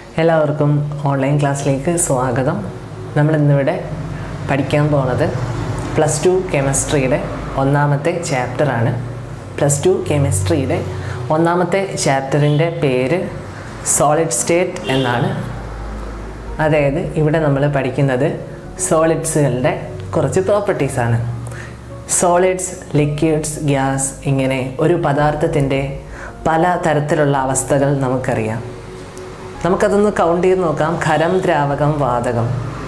എല്ലാവർക്കും ഓൺലൈൻ ക്ലാസ്സിലേക്ക് സ്വാഗതം നമ്മൾ ഇന്നിവിടെ പഠിക്കാൻ പോകുന്നത് പ്ലസ് ടു കെമിസ്ട്രിയുടെ ഒന്നാമത്തെ ചാപ്റ്ററാണ് പ്ലസ് ടു കെമിസ്ട്രിയുടെ ഒന്നാമത്തെ ചാപ്റ്ററിൻ്റെ പേര് സോളിഡ് സ്റ്റേറ്റ് എന്നാണ് അതായത് ഇവിടെ നമ്മൾ പഠിക്കുന്നത് സോളിഡ്സുകളുടെ കുറച്ച് പ്രോപ്പർട്ടീസാണ് സോളിഡ്സ് ലിക്വിഡ്സ് ഗ്യാസ് ഇങ്ങനെ ഒരു പദാർത്ഥത്തിൻ്റെ പല തരത്തിലുള്ള അവസ്ഥകൾ നമുക്കറിയാം നമുക്കതൊന്ന് കൗണ്ട് ചെയ്ത് നോക്കാം ഖരം ദ്രാവകം വാതകം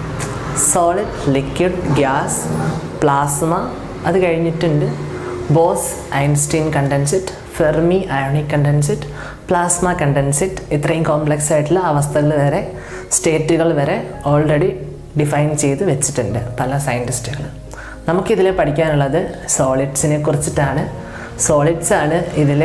സോളിഡ് ലിക്വിഡ് ഗ്യാസ് പ്ലാസ്മ അത് കഴിഞ്ഞിട്ടുണ്ട് Bose Einstein condensate Fermi ionic condensate plasma condensate ഇത്രയും കോംപ്ലക്സ് ആയിട്ടുള്ള അവസ്ഥകൾ വരെ സ്റ്റേറ്റുകൾ വരെ ഓൾറെഡി ഡിഫൈൻ ചെയ്ത് വെച്ചിട്ടുണ്ട് പല സയൻറ്റിസ്റ്റുകൾ നമുക്കിതിൽ പഠിക്കാനുള്ളത് സോളിഡ്സിനെ കുറിച്ചിട്ടാണ് സോളിഡ്സ് ആണ് ഇതിൽ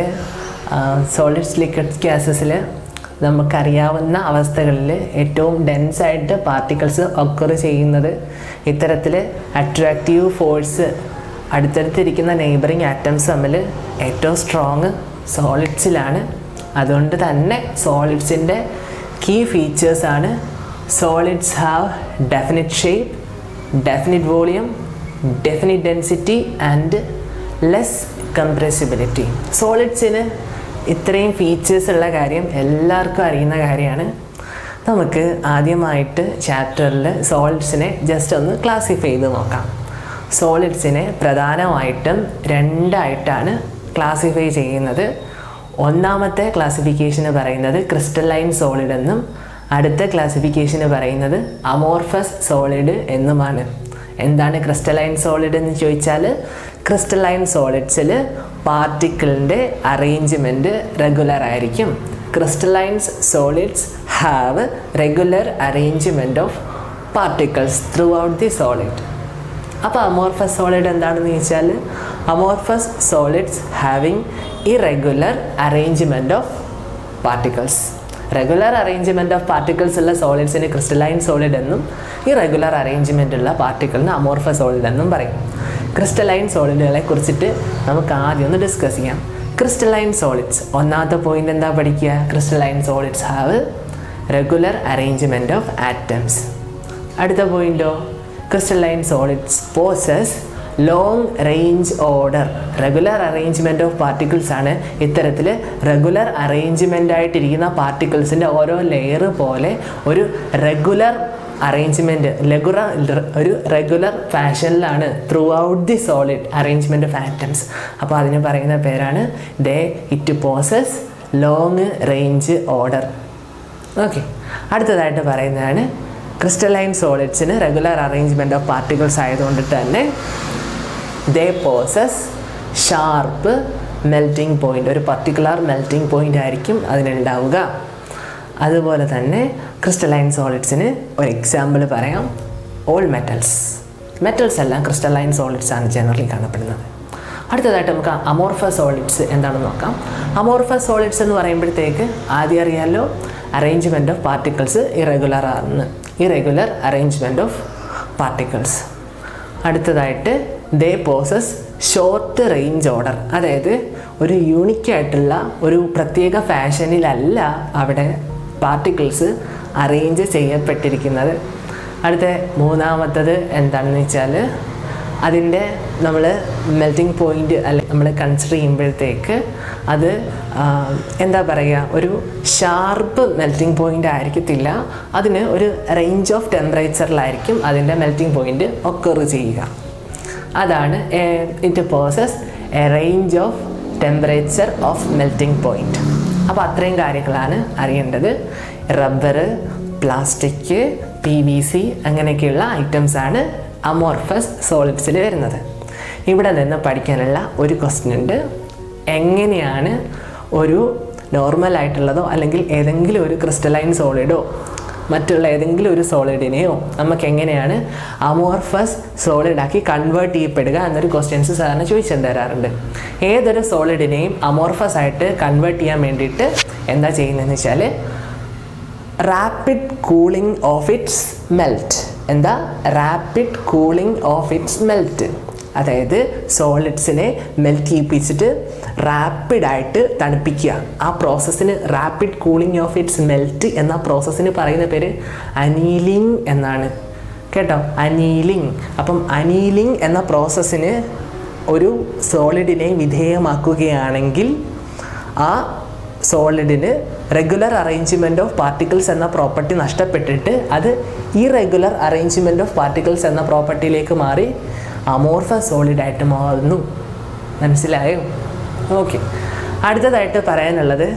സോളിഡ്സ് ലിക്വിഡ് ഗ്യാസസിൽ നമുക്കറിയാവുന്ന അവസ്ഥകളിൽ ഏറ്റവും ഡെൻസായിട്ട് പാർട്ടിക്കിൾസ് ഒക്കർ ചെയ്യുന്നത് ഇത്തരത്തിൽ അട്രാക്റ്റീവ് ഫോഴ്സ് അടുത്തടുത്തിരിക്കുന്ന നെയ്ബറിങ് ആറ്റംസ് തമ്മിൽ ഏറ്റവും സ്ട്രോങ് സോളിഡ്സിലാണ് അതുകൊണ്ട് തന്നെ സോളിഡ്സിൻ്റെ കീ ഫീച്ചേഴ്സാണ് solids have definite shape definite volume definite density and less compressibility സോളിഡ്സിന് ഇത്രയും ഫീച്ചേഴ്സ് ഉള്ള കാര്യം എല്ലാവർക്കും അറിയുന്ന കാര്യമാണ് നമുക്ക് ആദ്യമായിട്ട് ചാപ്റ്ററിൽ സോളിഡ്സിനെ ജസ്റ്റ് ഒന്ന് ക്ലാസിഫൈ ചെയ്ത് നോക്കാം സോളിഡ്സിനെ പ്രധാനമായിട്ടും രണ്ടായിട്ടാണ് ക്ലാസിഫൈ ചെയ്യുന്നത് ഒന്നാമത്തെ ക്ലാസിഫിക്കേഷന് പറയുന്നത് ക്രിസ്റ്റലൈൻ സോളിഡ് എന്നും അടുത്ത ക്ലാസിഫിക്കേഷന് പറയുന്നത് അമോർഫസ് സോളിഡ് എന്നുമാണ് എന്താണ് ക്രിസ്റ്റലൈൻ സോളിഡ് എന്ന് ചോദിച്ചാൽ ക്രിസ്റ്റലൈൻ സോളിഡ്സിൽ പാർട്ടിക്കിളിൻ്റെ അറേഞ്ച്മെൻറ്റ് റെഗുലർ ആയിരിക്കും crystallines solids have regular arrangement of particles throughout the solid അപ്പോൾ അമോർഫസ് സോളിഡ് എന്താണെന്ന് ചോദിച്ചാൽ amorphous solids having irregular arrangement of particles regular arrangement of particles ഉള്ള സോളിഡ്സിന് ക്രിസ്റ്റലൈൻ സോളിഡ് എന്നും ഇറഗുലർ അറേഞ്ച്മെൻ്റ് ഉള്ള പാർട്ടിക്കിളിന് അമോർഫസ് സോളിഡ് എന്നും പറയും ക്രിസ്റ്റലൈൻ സോളിഡുകളെ കുറിച്ചിട്ട് നമുക്ക് ആദ്യം ഒന്ന് ഡിസ്കസ് ചെയ്യാം ക്രിസ്റ്റലൈൻ സോളിഡ്സ് ഒന്നാമത്തെ പോയിന്റ് എന്താ പഠിക്കുക crystalline solids have regular arrangement of atoms അടുത്ത പോയിന്റോ crystalline solids possess long range order regular arrangement of particles ആണ് ഇത്തരത്തിൽ റെഗുലർ അറേഞ്ച്മെൻ്റ് ആയിട്ടിരിക്കുന്ന പാർട്ടിക്കിൾസിൻ്റെ ഓരോ ലെയർ പോലെ ഒരു റെഗുലർ അറേഞ്ച്മെൻറ്റ് ലഗുലർ ഒരു റെഗുലർ ഫാഷനിലാണ് throughout the solid arrangement of atoms അപ്പോൾ അതിന് പറയുന്ന പേരാണ് they it possess long range order okay അടുത്തതായിട്ട് പറയുന്നതാണ് ക്രിസ്റ്റലൈൻ സോളിഡ്സിന് റെഗുലർ അറേഞ്ച്മെൻറ്റ് ഓഫ് പാർട്ടിക്കിൾസ് ആയതുകൊണ്ട് തന്നെ they possess sharp melting point ഒരു പർട്ടിക്കുലർ മെൽറ്റിംഗ് പോയിൻ്റ് ആയിരിക്കും അതിനുണ്ടാവുക അതുപോലെ തന്നെ ക്രിസ്റ്റലൈൻ സോളിഡ്സിന് ഒരു എക്സാമ്പിൾ പറയാം ഓൾ മെറ്റൽസ് മെറ്റൽസ് എല്ലാം ക്രിസ്റ്റലൈൻ സോളിഡ്സ് ആണ് ജനറലി കാണപ്പെടുന്നത് അടുത്തതായിട്ട് നമുക്ക് അമോർഫസ് സോളിഡ്സ് എന്താണെന്ന് നോക്കാം അമോർഫസ് സോളിഡ്സ് എന്ന് പറയുമ്പോഴത്തേക്ക് ആദ്യം അറിയാമല്ലോ അറേഞ്ച്മെൻറ്റ് ഓഫ് പാർട്ടിക്കിൾസ് ഇറഗുലർ ആണ് ഇറഗുലർ അറേഞ്ച്മെൻറ്റ് ഓഫ് പാർട്ടിക്കിൾസ് അടുത്തതായിട്ട് they possess short range order അതായത് ഒരു യൂണിക് ആയിട്ടുള്ള ഒരു പ്രത്യേക ഫാഷനിലല്ല അവിടെ പാർട്ടിക്കിൾസ് അറേഞ്ച് ചെയ്യപ്പെട്ടിരിക്കുന്നത് അടുത്ത മൂന്നാമത്തത് എന്താണെന്ന് വെച്ചാൽ അതിൻ്റെ നമ്മൾ മെൽറ്റിംഗ് പോയിൻ്റ് അല്ലെ നമ്മൾ കൺസിഡർ ചെയ്യുമ്പോഴത്തേക്ക് അത് എന്താ പറയുക ഒരു ഷാർപ്പ് മെൽറ്റിംഗ് പോയിൻ്റ് ആയിരിക്കത്തില്ല അതിന് ഒരു റേഞ്ച് ഓഫ് ടെമ്പറേച്ചറിലായിരിക്കും അതിൻ്റെ മെൽറ്റിംഗ് പോയിൻ്റ് ഒക്കർ ചെയ്യുക അതാണ് it possess a range of temperature of melting point അപ്പോൾ അത്രയും കാര്യങ്ങളാണ് അറിയേണ്ടത് rubber plastic P V C അങ്ങനെയൊക്കെയുള്ള ഐറ്റംസാണ് അമോർഫസ് സോളിഡ്സിൽ വരുന്നത് ഇവിടെ നിന്ന് പഠിക്കാനുള്ള ഒരു ക്വസ്റ്റ്യൻ ഉണ്ട് എങ്ങനെയാണ് ഒരു നോർമൽ ആയിട്ടുള്ളതോ അല്ലെങ്കിൽ ഏതെങ്കിലും ഒരു ക്രിസ്റ്റലൈൻ സോളിഡോ മറ്റുള്ള ഏതെങ്കിലും ഒരു സോളിഡിനെയോ നമുക്ക് എങ്ങനെയാണ് അമോർഫസ് സോളിഡാക്കി കൺവേർട്ട് ചെയ്യപ്പെടുക എന്നൊരു ക്വസ്റ്റ്യൻസ് സാറിന് ചോദിച്ചു തരാറുണ്ട് ഏതൊരു സോളിഡിനെയും അമോർഫസ് ആയിട്ട് കൺവേർട്ട് ചെയ്യാൻ വേണ്ടിയിട്ട് എന്താ ചെയ്യുന്നതെന്ന് വെച്ചാൽ rapid cooling of its melt എന്താ rapid cooling of its melt അതായത് സോളിഡ്സിനെ മെൽറ്റ് ചെയ്യിപ്പിച്ചിട്ട് റാപ്പിഡായിട്ട് തണുപ്പിക്കുക ആ പ്രോസസ്സിന് rapid cooling of its melt എന്ന പ്രോസസ്സിന് പറയുന്ന പേര് അനീലിംഗ് എന്നാണ് കേട്ടോ അനീലിംഗ് അപ്പം അനീലിംഗ് എന്ന പ്രോസസ്സിന് ഒരു സോളിഡിനെ വിധേയമാക്കുകയാണെങ്കിൽ ആ സോളിഡിന് റെഗുലർ അറേഞ്ച്മെൻറ്റ് ഓഫ് പാർട്ടിക്കിൾസ് എന്ന പ്രോപ്പർട്ടി നഷ്ടപ്പെട്ടിട്ട് അത് ഇറഗുലർ അറേഞ്ച്മെൻറ്റ് ഓഫ് പാർട്ടിക്കിൾസ് എന്ന പ്രോപ്പർട്ടിയിലേക്ക് മാറി അമോർഫ സോളിഡായിട്ട് മാറുന്നു മനസ്സിലായോ ഓക്കെ അടുത്തതായിട്ട് പറയാനുള്ളത്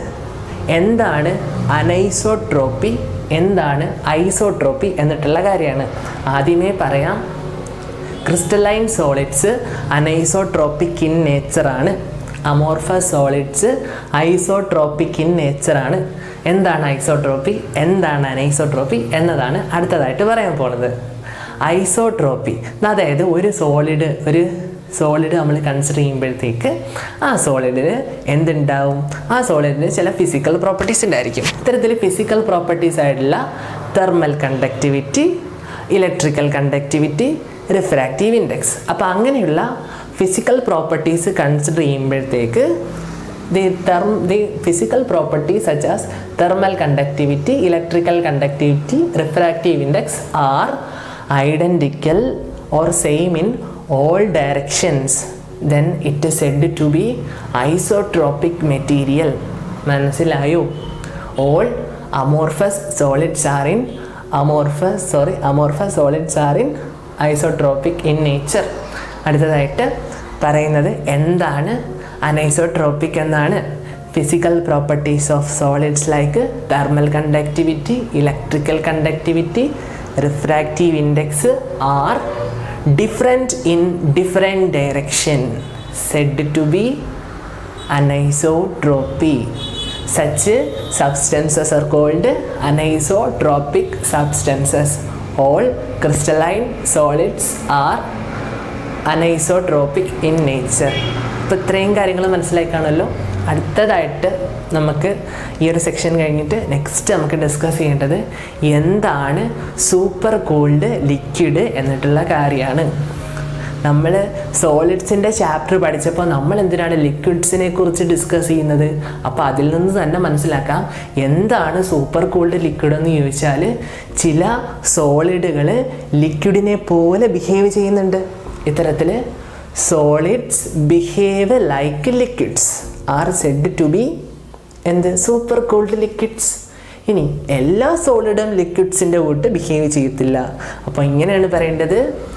എന്താണ് അനൈസോട്രോപ്പി എന്താണ് ഐസോട്രോപ്പി എന്നിട്ടുള്ള കാര്യമാണ് ആദ്യമേ പറയാം ക്രിസ്റ്റലൈൻ സോളിഡ്സ് അനൈസോട്രോപ്പിക് ഇൻ നേച്ചറാണ് അമോർഫസ് സോളിഡ്സ് ഐസോട്രോപ്പിക് ഇൻ നേച്ചറാണ് എന്താണ് ഐസോട്രോപ്പി എന്താണ് അനൈസോട്രോപ്പി എന്നതാണ് അടുത്തതായിട്ട് പറയാൻ പോണത് ഐസോട്രോപ്പി അതായത് ഒരു സോളിഡ് ഒരു സോളിഡ് നമ്മൾ കൺസിഡർ ചെയ്യുമ്പോഴത്തേക്ക് ആ സോളിഡിന് എന്തുണ്ടാവും ആ സോളിഡിന് ചില ഫിസിക്കൽ പ്രോപ്പർട്ടീസ് ഉണ്ടായിരിക്കും ഇത്തരത്തിൽ ഫിസിക്കൽ പ്രോപ്പർട്ടീസ് ആയിട്ടുള്ള thermal conductivity electrical conductivity refractive index അപ്പോൾ അങ്ങനെയുള്ള ഫിസിക്കൽ പ്രോപ്പർട്ടീസ് കൺസിഡർ ചെയ്യുമ്പോഴത്തേക്ക് the term the physical properties such as thermal conductivity electrical conductivity refractive index are identical or same in all directions then it is said to be isotropic material മനസ്സിലായോ all amorphous solids are in amorphous sorry amorphous solids are in isotropic in nature അടുത്തതായിട്ട് പറയുന്നത് എന്താണ് anisotropic എന്നാണ് physical properties of solids like thermal conductivity electrical conductivity refractive index are different in different direction said to be anisotropy. Such substances are called anisotropic substances. All crystalline solids are anisotropic in nature അപ്പോൾ ഇത്രയും കാര്യങ്ങൾ മനസ്സിലായി കാണുമല്ലോ അടുത്തതായിട്ട് നമുക്ക് ഈ ഒരു section കഴിഞ്ഞിട്ട് നെക്സ്റ്റ് നമുക്ക് ഡിസ്കസ് ചെയ്യേണ്ടത് എന്താണ് സൂപ്പർ കോൾഡ് ലിക്വിഡ് എന്നിട്ടുള്ള കാര്യമാണ് നമ്മൾ സോളിഡ്സിൻ്റെ ചാപ്റ്റർ പഠിച്ചപ്പോൾ നമ്മൾ എന്തിനാണ് ലിക്വിഡ്സിനെ കുറിച്ച് ഡിസ്കസ് ചെയ്യുന്നത് അപ്പോൾ അതിൽ നിന്ന് തന്നെ മനസ്സിലാക്കാം എന്താണ് സൂപ്പർ കൂൾഡ് ലിക്വിഡ് എന്ന് ചോദിച്ചാൽ ചില സോളിഡുകൾ ലിക്വിഡിനെ പോലെ ബിഹേവ് ചെയ്യുന്നുണ്ട് ഇത്തരത്തിൽ solids behave like liquids are said to be എന്ത് സൂപ്പർ കൂൾഡ് ലിക്വിഡ്സ് ഇനി എല്ലാ സോളിഡും ലിക്വിഡ്സിൻ്റെ കൂട്ട് ബിഹേവ് ചെയ്യത്തില്ല അപ്പോൾ ഇങ്ങനെയാണ് പറയേണ്ടത്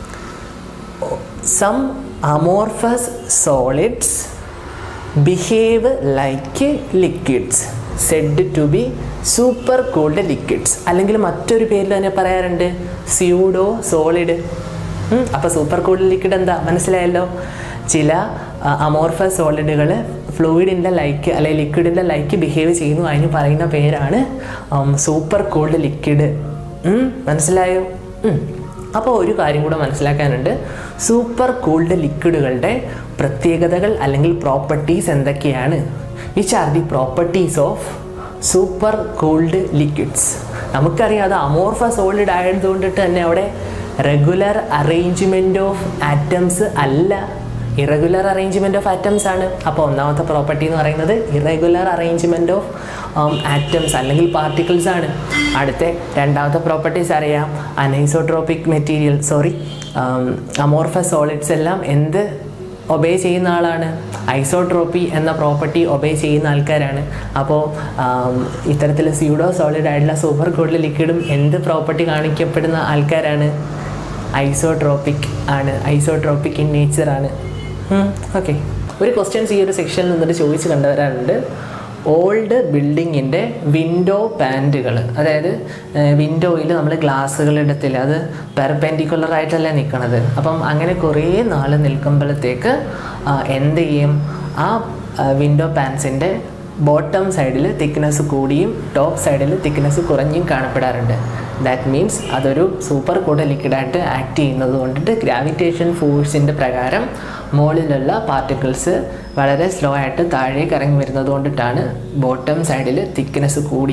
some amorphous solids behave like liquids said to be super cooled liquids അല്ലെങ്കിൽ മറ്റൊരു പേരിൽ തന്നെ പറയാറുണ്ട് സ്യൂഡോ സോളിഡ് അപ്പോൾ സൂപ്പർ കൂൾഡ് ലിക്വിഡ് എന്താ മനസ്സിലായല്ലോ ചില അമോർഫസ് സോളിഡുകൾ ഫ്ലൂയിഡിൻ്റെ ലൈക്ക് അല്ലെങ്കിൽ ലിക്വിഡിൻ്റെ ലൈക്ക് ബിഹേവ് ചെയ്യുന്നു അതിന് പറയുന്ന പേരാണ് സൂപ്പർ കൂൾഡ് ലിക്വിഡ് മനസ്സിലായോ ഉം. അപ്പോൾ ഒരു കാര്യം കൂടെ മനസ്സിലാക്കാനുണ്ട് സൂപ്പർ കൂൾഡ് ലിക്വിഡുകളുടെ പ്രത്യേകതകൾ അല്ലെങ്കിൽ പ്രോപ്പർട്ടീസ് എന്തൊക്കെയാണ് which are the properties of super cooled liquids നമുക്കറിയാം അത് അമോർഫ സോളിഡ് ആയതുകൊണ്ടിട്ട് തന്നെ അവിടെ റെഗുലർ അറേഞ്ച്മെൻറ്റ് ഓഫ് ആറ്റംസ് അല്ല ഇറഗുലർ അറേഞ്ച്മെൻറ്റ് ഓഫ് ആറ്റംസ് ആണ് അപ്പോൾ ഒന്നാമത്തെ പ്രോപ്പർട്ടി എന്ന് പറയുന്നത് ഇറഗുലർ അറേഞ്ച്മെൻറ്റ് ഓഫ് ആറ്റംസ് അല്ലെങ്കിൽ പാർട്ടിക്കിൾസ് ആണ് അടുത്ത രണ്ടാമത്തെ പ്രോപ്പർട്ടീസ് അറിയാം anisotropic material sorry amorphous solids എല്ലാം എന്ത് ഒബേ ചെയ്യുന്ന ആളാണ് ഐസോട്രോപ്പി എന്ന പ്രോപ്പർട്ടി ഒബേ ചെയ്യുന്ന ആൾക്കാരാണ് അപ്പോൾ ഇത്തരത്തിൽ സ്യൂഡോ സോളിഡ് ആയിട്ടുള്ള സൂപ്പർ കൂടുതൽ ലിക്വിഡും എന്ത് പ്രോപ്പർട്ടി കാണിക്കപ്പെടുന്ന ആൾക്കാരാണ് ഐസോട്രോപ്പിക് ആണ് ഐസോട്രോപ്പിക് ഇൻ നേച്ചർ ആണ് ഓക്കെ ഒരു ക്വസ്റ്റ്യൻസ് ഈ ഒരു സെക്ഷനിൽ നിന്നിട്ട് ചോദിച്ച് കണ്ടുവരാറുണ്ട് ഓൾഡ് ബിൽഡിങ്ങിൻ്റെ വിൻഡോ പാൻറ്റുകൾ അതായത് വിൻഡോയിൽ നമ്മൾ ഗ്ലാസ്സുകൾ ഇടത്തില്ല അത് പെർപെൻഡിക്കുലർ ആയിട്ടല്ല നിൽക്കണത് അപ്പം അങ്ങനെ കുറേ നാൾ നിൽക്കുമ്പോഴത്തേക്ക് ആ, എന്ത് ചെയ്യും ആ വിൻഡോ പാൻസിൻ്റെ ബോട്ടം സൈഡിൽ തിക്നെസ് കൂടിയും ടോപ്പ് സൈഡിൽ തിക്നെസ് കുറഞ്ഞും കാണപ്പെടാറുണ്ട് ദാറ്റ് മീൻസ് അതൊരു സൂപ്പർ കൂടെ ലിക്വിഡായിട്ട് ആക്ട് ചെയ്യുന്നത് കൊണ്ടിട്ട് ഗ്രാവിറ്റേഷൻ ഫോഴ്സിൻ്റെ പ്രകാരം മുകളിലുള്ള പാർട്ടിക്കിൾസ് വളരെ സ്ലോ ആയിട്ട് താഴേക്ക് ഇറങ്ങി വരുന്നത് കൊണ്ടിട്ടാണ് ബോട്ടം സൈഡിൽ തിക്നെസ് കൂടിയും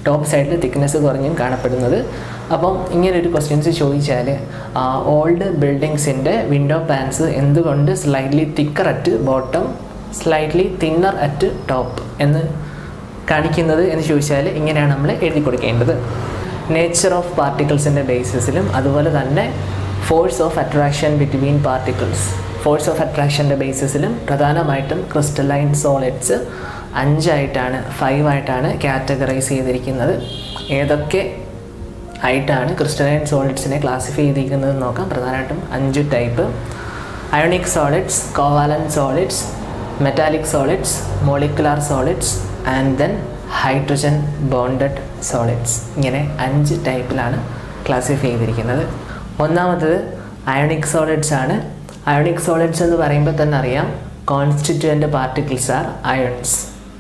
ടോപ്പ് സൈഡിൽ തിക്നെസ് കുറഞ്ഞും കാണപ്പെടുന്നത് അപ്പം ഇങ്ങനെ ഒരു ക്വസ്റ്റ്യൻസ് ചോദിച്ചാൽ ഓൾഡ് ബിൽഡിങ്സിൻ്റെ വിൻഡോ പാൻസ് എന്തുകൊണ്ട് slightly thicker at bottom slightly thinner at top എന്ന് കാണിക്കുന്നത് എന്ന് ചോദിച്ചാൽ ഇങ്ങനെയാണ് നമ്മൾ എഴുതി കൊടുക്കേണ്ടത് നേച്ചർ ഓഫ് പാർട്ടിക്കിൾസിൻ്റെ ബേസിസിലും അതുപോലെ തന്നെ force of attraction between particles force of അട്രാക്ഷൻ്റെ ബേസിസിലും പ്രധാനമായിട്ടും ക്രിസ്റ്റലൈൻ സോളിഡ്സ് അഞ്ചായിട്ടാണ് ഫൈവ് ആയിട്ടാണ് കാറ്റഗറൈസ് ചെയ്തിരിക്കുന്നത് ഏതൊക്കെ ആയിട്ടാണ് ക്രിസ്റ്റലൈൻ സോളിഡ്സിനെ ക്ലാസിഫൈ ചെയ്തിരിക്കുന്നത് നോക്കാം പ്രധാനമായിട്ടും അഞ്ച് type ionic solids covalent solids metallic solids molecular solids and then hydrogen bonded solids ഇങ്ങനെ അഞ്ച് ടൈപ്പിലാണ് ക്ലാസിഫൈ ചെയ്തിരിക്കുന്നത് ഒന്നാമത്തത് അയോണിക് സോളിഡ്സ് ആണ് അയോണിക് സോളിഡ്സ് എന്ന് പറയുമ്പോൾ തന്നെ അറിയാം constituent particles are ions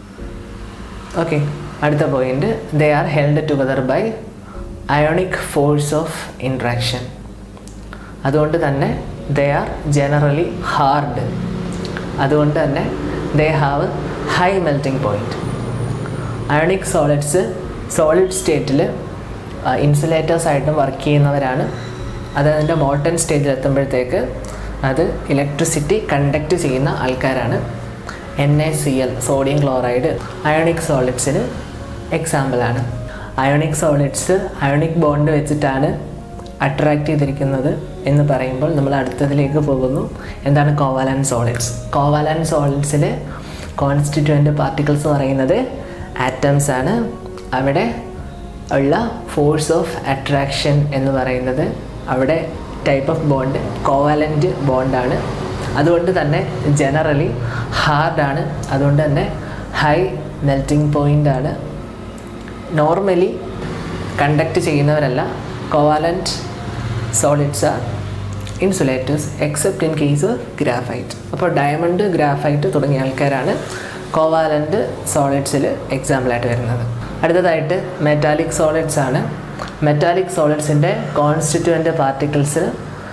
okay അടുത്ത point they are held together by ionic force of interaction അതുകൊണ്ട് തന്നെ ദേ ആർ ജനറലി ഹാർഡ് അതുകൊണ്ട് തന്നെ they have high melting point ionic solids solid സ്റ്റേറ്റിൽ ഇൻസുലേറ്റേഴ്സ് ആയിട്ടും വർക്ക് ചെയ്യുന്നവരാണ് അത് അതിൻ്റെ മോട്ടൺ സ്റ്റേജിൽ എത്തുമ്പോഴത്തേക്ക് അത് ഇലക്ട്രിസിറ്റി കണ്ടക്ട് ചെയ്യുന്ന ആൾക്കാരാണ് N A C L sodium chloride ionic സോളിഡ്സിന് എക്സാമ്പിളാണ് അയോണിക് സോളിഡ്സ് അയോണിക് ബോണ്ട് വെച്ചിട്ടാണ് അട്രാക്റ്റ് ചെയ്തിരിക്കുന്നത് എന്ന് പറയുമ്പോൾ നമ്മൾ അടുത്തതിലേക്ക് പോകുന്നു എന്താണ് കോവാലൻ സോളിഡ്സ് കോവാലൻ സോളിഡ്സിലെ കോൺസ്റ്റിറ്റ്യൂവൻ്റ് പാർട്ടിക്കിൾസ് പറയുന്നത് ആറ്റംസ് ആണ് അവിടെ ഉള്ള ഫോഴ്സ് ഓഫ് അട്രാക്ഷൻ എന്ന് പറയുന്നത് അവിടെ ടൈപ്പ് ഓഫ് ബോണ്ട് കോവാലൻ്റ് ബോണ്ടാണ് അതുകൊണ്ട് തന്നെ ജനറലി ഹാർഡാണ് അതുകൊണ്ട് തന്നെ ഹൈ മെൽറ്റിംഗ് പോയിൻ്റ് ആണ് നോർമലി കണ്ടക്ട് ചെയ്യുന്നവരല്ല covalent solids are insulators except in case of graphite അപ്പോൾ ഡയമണ്ട് ഗ്രാഫൈറ്റ് തുടങ്ങിയ ആൾക്കാരാണ് കോവാലൻ്റ് സോളിഡ്സിൽ എക്സാമ്പിളായിട്ട് വരുന്നത് അടുത്തതായിട്ട് മെറ്റാലിക് സോളിഡ്സ് ആണ് മെറ്റാലിക് സോളിഡ്സിൻ്റെ കോൺസ്റ്റിറ്റ്യൂവൻ്റ് പാർട്ടിക്കിൾസ്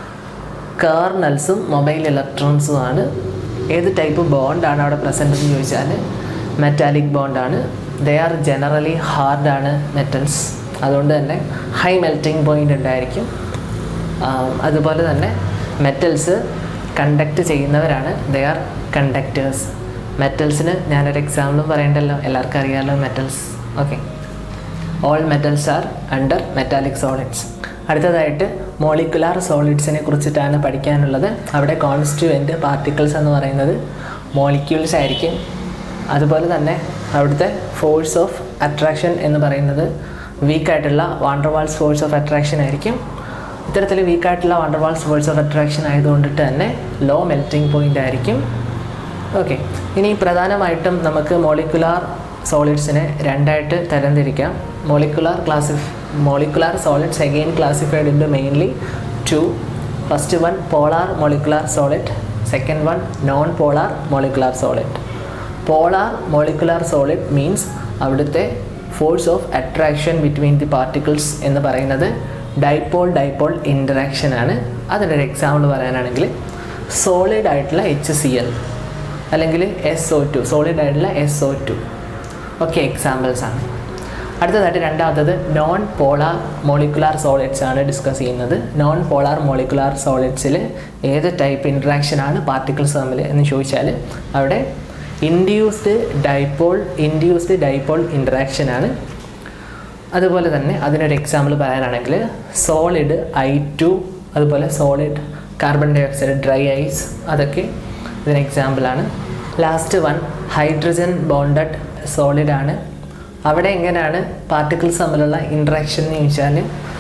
കേർണൽസും മൊബൈൽ ഇലക്ട്രോൺസുമാണ് ഏത് ടൈപ്പ് ബോണ്ടാണ് അവിടെ പ്രസൻ്റ് എന്ന് ചോദിച്ചാൽ മെറ്റാലിക് ബോണ്ടാണ് ദേ ആർ ജനറലി ഹാർഡാണ് മെറ്റൽസ് അതുകൊണ്ട് തന്നെ ഹൈ മെൽറ്റിംഗ് പോയിൻ്റ് ഉണ്ടായിരിക്കും അതുപോലെ തന്നെ മെറ്റൽസ് കണ്ടക്ട് ചെയ്യുന്നവരാണ് ദേ ആർ കണ്ടക്റ്റേഴ്സ് മെറ്റൽസിന് ഞാനൊരു എക്സാമ്പിളും പറയണ്ടല്ലോ എല്ലാവർക്കും അറിയാമല്ലോ metals okay all metals are under metallic solids അടുത്തതായിട്ട് മോളിക്കുലാർ സോളിഡ്സിനെ കുറിച്ചിട്ടാണ് പഠിക്കാനുള്ളത് അവിടെ കോൺസ്റ്റുവൻ്റ് പാർട്ടിക്കിൾസ് എന്ന് പറയുന്നത് മോളിക്യൂൾസ് ആയിരിക്കും അതുപോലെ തന്നെ അവിടുത്തെ ഫോഴ്സ് ഓഫ് അട്രാക്ഷൻ എന്ന് പറയുന്നത് വീക്കായിട്ടുള്ള വാണ്ടർവാൾസ് ഫോഴ്സ് ഓഫ് അട്രാക്ഷൻ ആയിരിക്കും ഇത്തരത്തിൽ വീക്കായിട്ടുള്ള വാണ്ടർവാൾസ് ഫോഴ്സ് ഓഫ് അട്രാക്ഷൻ ആയതുകൊണ്ടിട്ട് തന്നെ ലോ മെൽറ്റിംഗ് പോയിൻ്റ് ആയിരിക്കും ഓക്കെ ഇനി പ്രധാനമായിട്ടും നമുക്ക് മോളിക്കുലാർ സോളിഡ്സിനെ രണ്ടായിട്ട് തരംതിരിക്കാം molecular classify molecular solids again classified into mainly two first one polar molecular solid second one non polar molecular solid polar molecular solid means അവിടുത്തെ force of attraction between the particles എന്ന് പറയുന്നത് dipole dipole interaction ആണ് അതിൻ്റെ ഒരു example പറയാനാണെങ്കിൽ solid ആയിട്ടുള്ള H C L അല്ലെങ്കിൽ S O two solid ആയിട്ടുള്ള എസ് ഒ ടു ഒക്കെ എക്സാമ്പിൾസ് ആണ് അടുത്തതായിട്ട് രണ്ടാമത്തത് നോൺ പോളാർ മോളിക്കുലാർ സോളിഡ്സ് ആണ് ഡിസ്കസ് ചെയ്യുന്നത് നോൺ പോളാർ മോളിക്കുലാർ സോളിഡ്സിൽ ഏത് ടൈപ്പ് ഇൻട്രാക്ഷൻ ആണ് പാർട്ടിക്കിൾസ് തമ്മിൽ എന്ന് ചോദിച്ചാൽ അവിടെ induced dipole induced dipole interaction ആണ് അതുപോലെ തന്നെ അതിനൊരു എക്സാമ്പിൾ പറയാനാണെങ്കിൽ സോളിഡ് ഐ ടു അതുപോലെ solid carbon dioxide dry ice അതൊക്കെ ഇതിന് എക്സാമ്പിളാണ് last one hydrogen bonded solid ആണ് അവിടെ എങ്ങനെയാണ് പാർട്ടിക്കിൾസ് തമ്മിലുള്ള ഇൻട്രാക്ഷൻ എന്ന് ചോദിച്ചാൽ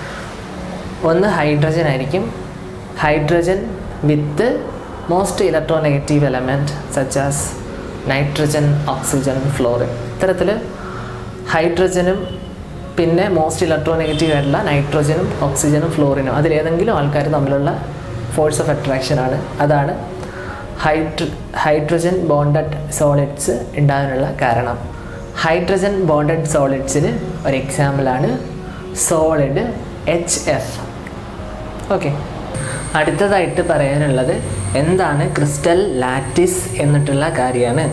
ഒന്ന് ഹൈഡ്രജൻ ആയിരിക്കും hydrogen with most electronegative element such as nitrogen oxygen fluorine ഇത്തരത്തിൽ ഹൈഡ്രജനും പിന്നെ മോസ്റ്റ് ഇലക്ട്രോ നെഗറ്റീവ് ആയിട്ടുള്ള നൈട്രോജനും ഓക്സിജനും ഫ്ലോറിനും അതിലേതെങ്കിലും ആൾക്കാർ തമ്മിലുള്ള ഫോഴ്സ് ഓഫ് അട്രാക്ഷൻ ആണ് അതാണ് ഹൈഡ്ര ഹൈഡ്രജൻ ബോണ്ടഡ് സോളിഡ്സ് ഉണ്ടാകാനുള്ള കാരണം ഹൈഡ്രജൻ ബോണ്ടഡ് സോളിഡ്സിന് ഒരു എക്സാമ്പിളാണ് സോളിഡ് എച്ച് എഫ് ഓക്കെ അടുത്തതായിട്ട് പറയാനുള്ളത് എന്താണ് ക്രിസ്റ്റൽ ലാറ്റിസ് എന്നിട്ടുള്ള കാര്യമാണ്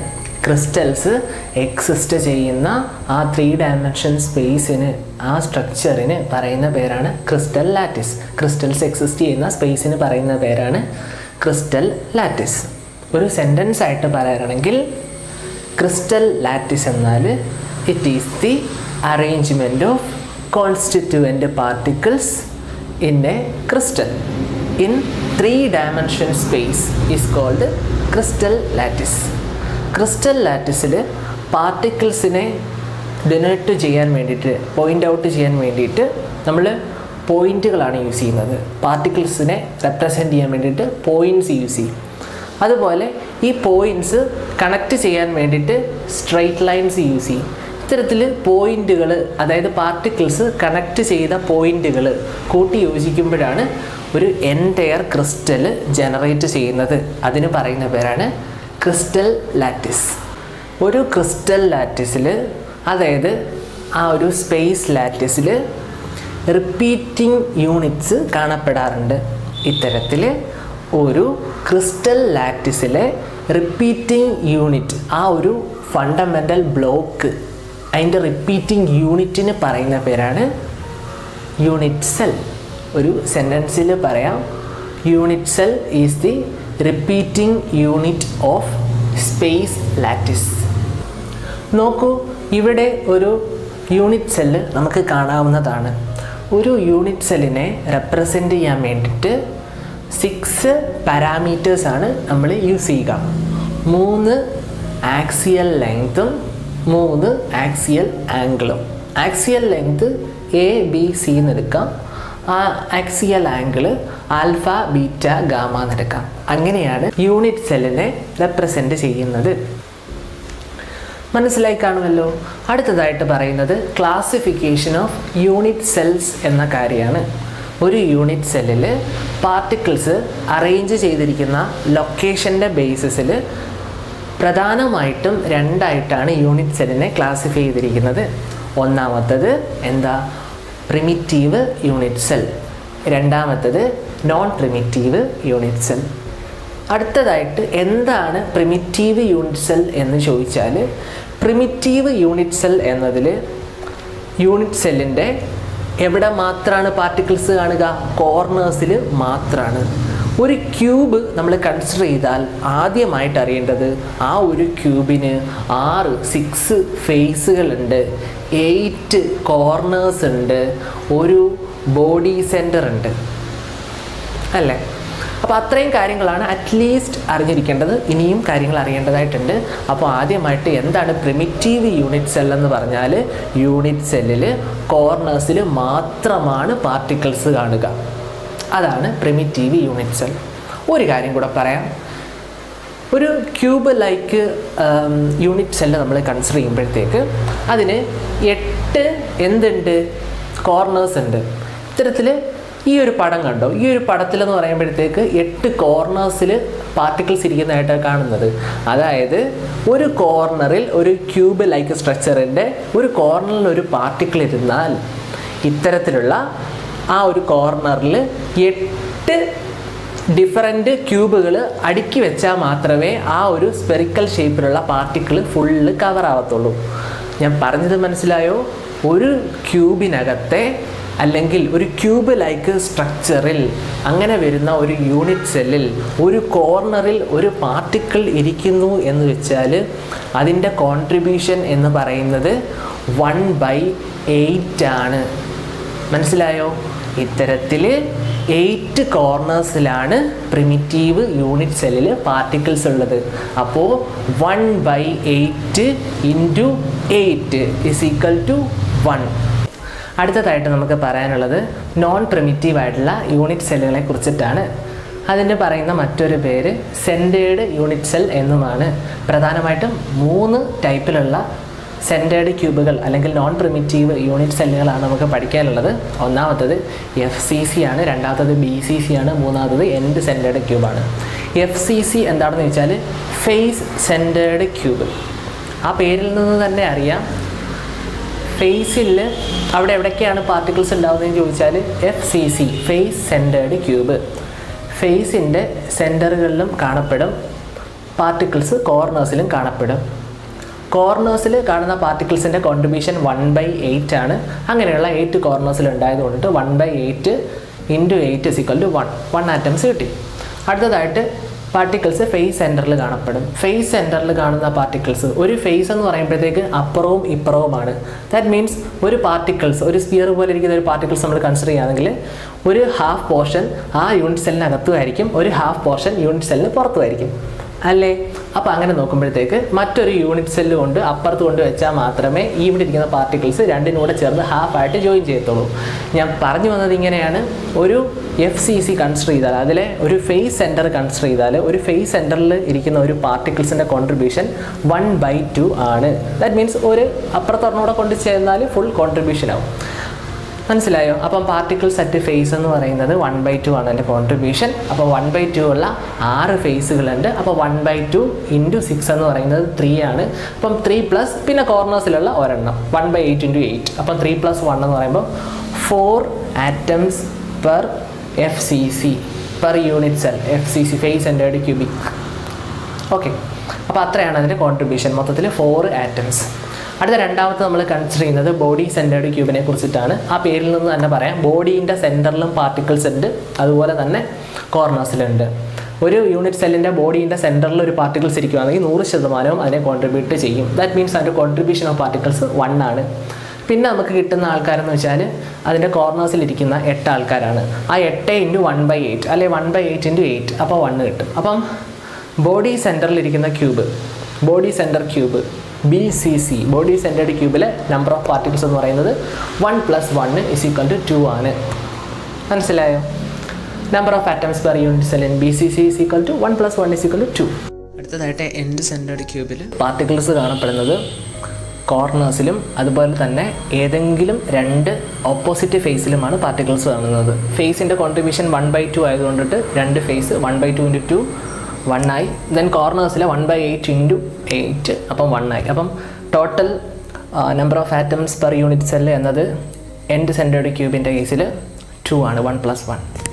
ക്രിസ്റ്റൽസ് എക്സിസ്റ്റ് ചെയ്യുന്ന ആ ത്രീ ഡയമെൻഷൻ സ്പേസിന് ആ സ്ട്രക്ചറിന് പറയുന്ന പേരാണ് ക്രിസ്റ്റൽ ലാറ്റിസ് ക്രിസ്റ്റൽസ് എക്സിസ്റ്റ് ചെയ്യുന്ന സ്പേസിന് പറയുന്ന പേരാണ് ക്രിസ്റ്റൽ ലാറ്റിസ് ഒരു സെൻറ്റൻസ് ആയിട്ട് പറയുകയാണെങ്കിൽ ക്രിസ്റ്റൽ ലാറ്റിസ് എന്നാൽ it is the arrangement of constituent particles in a crystal in three dimension space is called crystal lattice crystal ലാറ്റിസിൽ പാർട്ടിക്കിൾസിനെ ഡൊനേറ്റ് ചെയ്യാൻ വേണ്ടിയിട്ട് പോയിൻ്റ് ഔട്ട് ചെയ്യാൻ വേണ്ടിയിട്ട് നമ്മൾ പോയിൻറ്റുകളാണ് യൂസ് ചെയ്യുന്നത് പാർട്ടിക്കിൾസിനെ റെപ്രസെൻറ്റ് ചെയ്യാൻ വേണ്ടിയിട്ട് പോയിൻറ്റ്സ് യൂസ് ചെയ്യും അതുപോലെ ഈ പോയിൻറ്റ്സ് കണക്ട് ചെയ്യാൻ വേണ്ടിയിട്ട് സ്ട്രൈറ്റ് ലൈൻസ് യൂസ് ചെയ്യും ഇത്തരത്തിൽ പോയിൻറ്റുകൾ അതായത് പാർട്ടിക്കിൾസ് കണക്ട് ചെയ്ത പോയിൻറ്റുകൾ കൂട്ടി യോജിക്കുമ്പോഴാണ് ഒരു എൻറ്റയർ ക്രിസ്റ്റൽ ജനറേറ്റ് ചെയ്യുന്നത് അതിന് പറയുന്ന പേരാണ് ക്രിസ്റ്റൽ ലാറ്റിസ് ഒരു ക്രിസ്റ്റൽ ലാറ്റിസിൽ അതായത് ആ ഒരു സ്പേസ് ലാറ്റിസിൽ റിപ്പീറ്റിംഗ് യൂണിറ്റ്സ് കാണപ്പെടാറുണ്ട് ഇത്തരത്തിൽ ഒരു ക്രിസ്റ്റൽ ലാറ്റിസിലെ റിപ്പീറ്റിംഗ് യൂണിറ്റ് ആ ഒരു ഫണ്ടമെൻ്റൽ ബ്ലോക്ക് അതിൻ്റെ റിപ്പീറ്റിംഗ് യൂണിറ്റിന് പറയുന്ന പേരാണ് യൂണിറ്റ് സെൽ ഒരു സെൻറ്റൻസിൽ പറയാം unit cell is the repeating unit of space lattice നോക്കൂ ഇവിടെ ഒരു യൂണിറ്റ് സെല്ല് നമുക്ക് കാണാവുന്നതാണ് ഒരു യൂണിറ്റ് സെല്ലിനെ റെപ്രസെൻ്റ് ചെയ്യാൻ വേണ്ടിയിട്ട് സിക്സ് പാരാമീറ്റേഴ്സ് ആണ് നമ്മൾ യൂസ് ചെയ്യുക മൂന്ന് ആക്സിയൽ ലെങ്തും മൂന്ന് ആക്സിയൽ ആംഗിളും axial length A B C എന്ന് എടുക്കാം ആ axial angle alpha beta gamma എന്നെടുക്കാം അങ്ങനെയാണ് യൂണിറ്റ് സെല്ലിനെ റെപ്രസെൻ്റ് ചെയ്യുന്നത് മനസ്സിലായി കാണുമല്ലോ അടുത്തതായിട്ട് പറയുന്നത് ക്ലാസിഫിക്കേഷൻ ഓഫ് യൂണിറ്റ് സെൽസ് എന്ന കാര്യമാണ് ഒരു യൂണിറ്റ് സെല്ലിൽ പാർട്ടിക്കിൾസ് അറേഞ്ച് ചെയ്തിരിക്കുന്ന ലൊക്കേഷൻ്റെ ബേസിസിൽ പ്രധാനമായിട്ടും രണ്ടായിട്ടാണ് യൂണിറ്റ് സെല്ലിനെ ക്ലാസിഫൈ ചെയ്തിരിക്കുന്നത് ഒന്നാമത്തത് എന്താ പ്രിമിറ്റീവ് യൂണിറ്റ് സെൽ രണ്ടാമത്തത് നോൺ പ്രിമിറ്റീവ് യൂണിറ്റ് സെൽ അടുത്തതായിട്ട് എന്താണ് പ്രിമിറ്റീവ് യൂണിറ്റ് സെൽ എന്ന് ചോദിച്ചാൽ പ്രിമിറ്റീവ് യൂണിറ്റ് സെൽ എന്നതിൽ യൂണിറ്റ് സെല്ലിൻ്റെ എവിടെ മാത്രമാണ് പാർട്ടിക്കിൾസ് കാണുക കോർണേഴ്സിൽ മാത്രമാണ് ഒരു ക്യൂബ് നമ്മൾ കൺസിഡർ ചെയ്താൽ ആദ്യമായിട്ട് അറിയേണ്ടത് ആ ഒരു ക്യൂബിന് ആറ് സിക്സ് ഫേസുകളുണ്ട് എയ്റ്റ് കോർണേഴ്സ് ഉണ്ട് ഒരു ബോഡി സെൻറ്റർ ഉണ്ട് അല്ലേ അപ്പോൾ അത്രയും കാര്യങ്ങളാണ് അറ്റ്ലീസ്റ്റ് അറിഞ്ഞിരിക്കേണ്ടത് ഇനിയും കാര്യങ്ങൾ അറിയേണ്ടതായിട്ടുണ്ട് അപ്പോൾ ആദ്യമായിട്ട് എന്താണ് പ്രിമിറ്റീവ് യൂണിറ്റ് സെൽ എന്ന് പറഞ്ഞാൽ യൂണിറ്റ് സെല്ലിൽ കോർണേഴ്സിൽ മാത്രമാണ് പാർട്ടിക്കിൾസ് കാണുക അതാണ് പ്രിമിറ്റീവ് യൂണിറ്റ് സെൽ ഒരു കാര്യം കൂടെ പറയാം ഒരു ക്യൂബ് ലൈക്ക് യൂണിറ്റ് സെല്ല് നമ്മൾ കൺസിഡർ ചെയ്യുമ്പോഴത്തേക്ക് അതിന് എട്ട് എന്തുണ്ട് കോർണേഴ്സ് ഉണ്ട് ഇത്തരത്തിൽ ഈ ഒരു പടം കണ്ടോ ഈ ഒരു പടത്തിലെന്ന് പറയുമ്പോഴത്തേക്ക് എട്ട് കോർണേഴ്സിൽ പാർട്ടിക്കിൾസ് ഇരിക്കുന്നതായിട്ടാണ് കാണുന്നത് അതായത് ഒരു കോർണറിൽ ഒരു ക്യൂബ് ലൈക്ക് സ്ട്രക്ചറിൻ്റെ ഒരു കോർണറിൽ ഒരു പാർട്ടിക്കിൾ ഇരുന്നാൽ ഇത്തരത്തിലുള്ള ആ ഒരു കോർണറിൽ എട്ട് ഡിഫറൻറ്റ് ക്യൂബുകൾ അടുക്കി വെച്ചാൽ മാത്രമേ ആ ഒരു സ്പെറിക്കൽ ഷേപ്പിലുള്ള പാർട്ടിക്കിൾ ഫുള്ള് കവർ ആവത്തുള്ളൂ ഞാൻ പറഞ്ഞത് മനസ്സിലായോ ഒരു ക്യൂബിനകത്തെ അല്ലെങ്കിൽ ഒരു ക്യൂബ് ലൈക്ക് സ്ട്രക്ചറിൽ അങ്ങനെ വരുന്ന ഒരു യൂണിറ്റ് സെല്ലിൽ ഒരു കോർണറിൽ ഒരു പാർട്ടിക്കിൾ ഇരിക്കുന്നു എന്ന് വെച്ചാൽ അതിൻ്റെ കോൺട്രിബ്യൂഷൻ എന്ന് പറയുന്നത് വൺ ബൈ എയ്റ്റ് ആണ് മനസ്സിലായോ ഇത്തരത്തിൽ എയ്റ്റ് കോർണേഴ്സിലാണ് പ്രിമിറ്റീവ് യൂണിറ്റ് സെല്ലിൽ പാർട്ടിക്കിൾസ് ഉള്ളത് അപ്പോൾ one by eight into eight is equal to one അടുത്തതായിട്ട് നമുക്ക് പറയാനുള്ളത് നോൺ പ്രിമിറ്റീവ് ആയിട്ടുള്ള യൂണിറ്റ് സെല്ലുകളെ കുറിച്ചിട്ടാണ് അതിന് പറയുന്ന മറ്റൊരു പേര് സെൻറ്റേഡ് യൂണിറ്റ് സെൽ എന്നുമാണ് പ്രധാനമായിട്ടും മൂന്ന് ടൈപ്പിലുള്ള സെൻറ്റേഡ് ക്യൂബുകൾ അല്ലെങ്കിൽ നോൺ പ്രിമിറ്റീവ് യൂണിറ്റ് സെല്ലുകളാണ് നമുക്ക് പഠിക്കാനുള്ളത് ഒന്നാമത്തത് എഫ് സി സി ആണ് രണ്ടാമത്തത് ബി സി സി ആണ് മൂന്നാമത്തത് എൻഡ് സെൻറ്റേഡ് ക്യൂബാണ് എഫ് സി സി എന്താണെന്ന് വെച്ചാൽ ഫേസ് സെൻറ്റേഡ് ക്യൂബ് ആ പേരിൽ നിന്ന് തന്നെ അറിയാം ഫേസിൽ അവിടെ എവിടേക്കാണ് പാർട്ടിക്കിൾസ് ഉണ്ടാകുന്നതെന്ന് ചോദിച്ചാൽ F C C face centred cube ഫേസിൻ്റെ സെൻറ്ററുകളിലും കാണപ്പെടും പാർട്ടിക്കിൾസ് കോർണേഴ്സിലും കാണപ്പെടും കോർണേഴ്സിൽ കാണുന്ന പാർട്ടിക്കിൾസിൻ്റെ കോൺട്രിബ്യൂഷൻ വൺ ബൈ എയ്റ്റ് ആണ് അങ്ങനെയുള്ള എയ്റ്റ് കോർണേഴ്സിൽ ഉണ്ടായത് കൊണ്ടിട്ട് one by eight into eight is equal to one one atoms കിട്ടി അടുത്തതായിട്ട് പാർട്ടിക്കിൾസ് ഫേസ് സെൻറ്ററിൽ കാണപ്പെടും ഫേസ് സെൻറ്ററിൽ കാണുന്ന പാർട്ടിക്കിൾസ് ഒരു ഫേസ് എന്ന് പറയുമ്പോഴത്തേക്ക് അപ്പുറവും ഇപ്പുറവുമാണ് ദാറ്റ് മീൻസ് ഒരു പാർട്ടിക്കിൾസ് ഒരു സ്പിയർ പോലെ ഇരിക്കുന്ന ഒരു പാർട്ടിക്കിൾസ് നമ്മൾ കൺസിഡർ ചെയ്യുകയാണെങ്കിൽ ഒരു ഹാഫ് പോർഷൻ ആ യൂണിറ്റ് സെല്ലിനകത്തുമായിരിക്കും ഒരു ഹാഫ് പോർഷൻ യൂണിറ്റ് സെല്ലിന് പുറത്തുമായിരിക്കും അല്ലേ അപ്പോൾ അങ്ങനെ നോക്കുമ്പോഴത്തേക്ക് മറ്റൊരു യൂണിറ്റ് സെല്ല് കൊണ്ട് അപ്പുറത്ത് കൊണ്ട് വെച്ചാൽ മാത്രമേ ഈ ഇവിടെ ഇരിക്കുന്ന പാർട്ടിക്കിൾസ് രണ്ടിനും കൂടെ ചേർന്ന് ഹാഫ് ആയിട്ട് ജോയിൻ ചെയ്യത്തുള്ളൂ ഞാൻ പറഞ്ഞു വന്നത് ഇങ്ങനെയാണ് ഒരു എഫ് സി സി കൺസിഡർ ചെയ്താൽ അതിലെ ഒരു ഫേസ് സെൻറ്റർ കൺസിഡർ ചെയ്താൽ ഒരു ഫേസ് സെൻറ്ററിൽ ഇരിക്കുന്ന ഒരു പാർട്ടിക്കിൾസിൻ്റെ കോൺട്രിബ്യൂഷൻ വൺ ബൈ ടു ആണ് ദാറ്റ് മീൻസ് ഒരു അപ്പുറത്തൊരെണ്ണൂടെ കൊണ്ട് ചേർന്നാൽ ഫുൾ കോൺട്രിബ്യൂഷൻ ആവും മനസ്സിലായോ അപ്പം പാർട്ടിക്കിൾസ് അറ്റ് ഫേസ് എന്ന് പറയുന്നത് വൺ ബൈ ടു ആണ് എൻ്റെ കോൺട്രിബ്യൂഷൻ അപ്പോൾ വൺ ബൈ ടു ഉള്ള ആറ് ഫേസുകളുണ്ട് അപ്പോൾ one by two into six എന്ന് പറയുന്നത് ത്രീ ആണ് അപ്പം ത്രീ പ്ലസ് പിന്നെ കോർണേഴ്സിലുള്ള ഒരെണ്ണം one by eight into eight അപ്പം ത്രീ പ്ലസ് വൺ എന്ന് പറയുമ്പോൾ four atoms per F C C per unit cell F C C face centred cubic okay അപ്പോൾ അത്രയാണ് അതിൻ്റെ കോൺട്രിബ്യൂഷൻ മൊത്തത്തിൽ ഫോർ ആറ്റംസ് അടുത്ത രണ്ടാമത്തെ നമ്മൾ കൺസിഡർ ചെയ്യുന്നത് ബോഡി സെൻറ്റേർഡ് ക്യൂബിനെ കുറിച്ചിട്ടാണ് ആ പേരിൽ നിന്ന് തന്നെ പറയാം ബോഡീൻ്റെ സെൻറ്ററിലും പാർട്ടിക്കിൾസ് ഉണ്ട് അതുപോലെ തന്നെ കോർണേഴ്സിലുണ്ട് ഒരു യൂണിറ്റ് സെല്ലിൻ്റെ ബോഡീൻ്റെ സെൻറ്ററിൽ ഒരു പാർട്ടിക്കിൾസ് ഇരിക്കുകയാണെങ്കിൽ നൂറ് ശതമാനവും അതിനെ കോൺട്രിബ്യൂട്ട് ചെയ്യും ദാറ്റ് മീൻസ് അതിൻ്റെ കോൺട്രിബ്യൂഷൻ ഓഫ് പാർട്ടിക്കിൾസ് വൺ ആണ് പിന്നെ നമുക്ക് കിട്ടുന്ന ആൾക്കാരെന്ന് വെച്ചാൽ അതിൻ്റെ കോർണേഴ്സിൽ ഇരിക്കുന്ന എട്ട് ആൾക്കാരാണ് ആ എട്ട് ഇൻറ്റു വൺ ബൈ എയ്റ്റ് അല്ലെ one by eight into eight അപ്പോൾ വണ്ണ് കിട്ടും അപ്പം ബോഡി സെൻറ്ററിൽ ഇരിക്കുന്ന cube body centre cube B C C body centred ക്യൂബിലെ നമ്പർ ഓഫ് പാർട്ടിക്കിൾസ് എന്ന് പറയുന്നത് one plus one is equal to two ആണ് മനസ്സിലായോ number of atoms per unit cell in B C C is equal to one plus one is equal to two അടുത്തതായിട്ട് end centred ക്യൂബിൽ particles കാണപ്പെടുന്നത് കോർണേഴ്സിലും അതുപോലെ തന്നെ ഏതെങ്കിലും രണ്ട് ഓപ്പോസിറ്റ് ഫേസിലുമാണ് പാർട്ടിക്കിൾസ് കാണുന്നത് ഫേസിൻ്റെ കോൺട്രിബ്യൂഷൻ വൺ ബൈ ടു ആയതുകൊണ്ടിട്ട് രണ്ട് face one by two into two one ആയി ദെൻ കോർണേഴ്സിൽ one by eight into eight അപ്പം വൺ ആയി അപ്പം total number of atoms per unit cell എന്നത് എൻഡ് സെൻറ്റേർഡ് ക്യൂബിൻ്റെ കേസിൽ ടു ആണ് വൺ പ്ലസ് വൺ